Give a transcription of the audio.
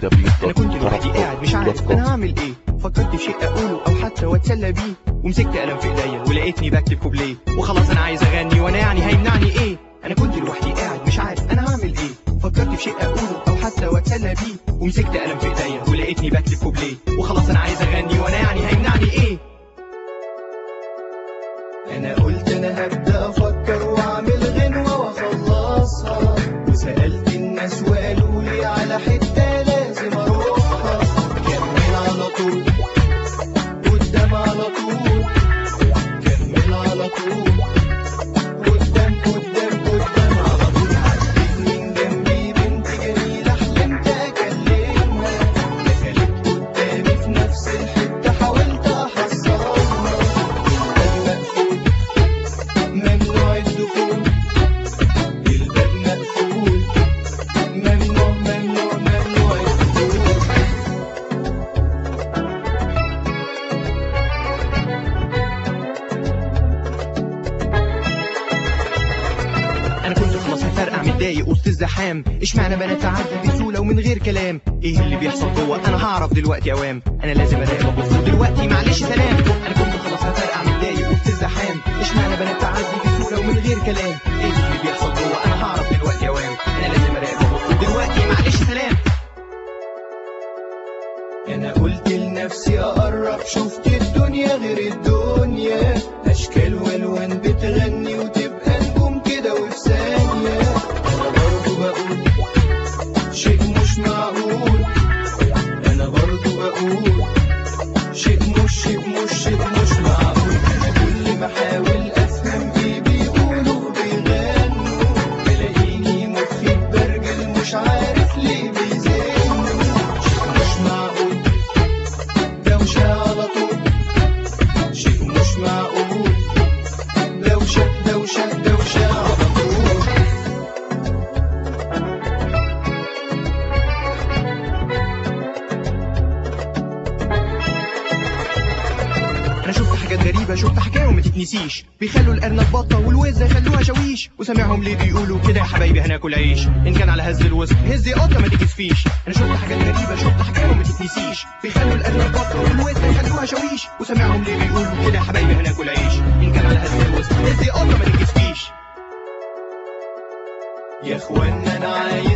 انا كنت لوحدي قاعد مش عارف انا هعمل ايه فكرت في شيء اقوله او حتى واتسلى بيه ومسكت قلم في ايديا ولقيتني بكتب كوبليه وخلاص انا عايز اغني وانا يعني هيمنعني ايه انا كنت لوحدي قاعد مش عارف انا هعمل ايه فكرت في شيء اقوله او حتى واتسلى بيه ومسكت قلم في ايديا ولقيتني بكتب كوبليه وخلاص انا عايز اغني وانا يعني هيمنعني ايه انا قلت انا هبدا افكر واعمل غنوه واخلصها وسالت الناس وقالوا لي على حته لازم اروحها كمل على طول قدام على طول كمل على طول قدام قدام قدام على طول عدت من جنبي بنت جميله حلمت اكلمها دخلت قدامي في نفس الحته حاولت احصلها الباب مقفول ممنوع الدخول الباب مقفول ممنوع ممنوع ممنوع الدخول انا كنت خلاص هفرقع متضايق وسط الزحام اشمعنى بنات تعدي بسهوله ومن غير كلام ايه اللي بيحصل جوه انا هعرف دلوقتي اوام انا لازم انام المفروض دلوقتي معلش سلام انا كنت خلاص هفرقع متضايق وسط الزحام اشمعنى بنات تعدي بسهوله ومن غير كلام ايه اللي بيحصل جوه انا هعرف دلوقتي اوام انا لازم انام المفروض دلوقتي معلش سلام انا قلت لنفسي اقرب شفت الدنيا غير الدنيا اشكال والوان بتغني وتبقى نجوم كده وفي ثانيه انا برضه بقول شيء مش معقول انا برضه بقول شيء مش شيء مش شيء مش معقول انا كل ما احاول افهم ايه بيقولوا بيغنوا بلاقيني مخي برجل مش عارف ليه بيزنوا شيء مش معقول دوشة على طول شيء مش معقول دوشة دوشة دوشة على طول انا شفت حاجات غريبة شفت حكاية وما تتنسيش بيخلوا الارنب بطة والوزة يخلوها شاويش وسامعهم ليه بيقولوا كده يا حبايبي هناكل عيش ان كان على هز الوسط هز يا قطة ما تكسفيش انا شفت حاجات غريبة شفت حكاية وما تتنسيش بيخلوا الارنب بطة والوزة يخلوها شاويش وسامعهم ليه بيقولوا كده يا حبايبي هناكل عيش ان كان على هز الوسط هز يا قطة ما تكسفيش يا اخوانا انا عايز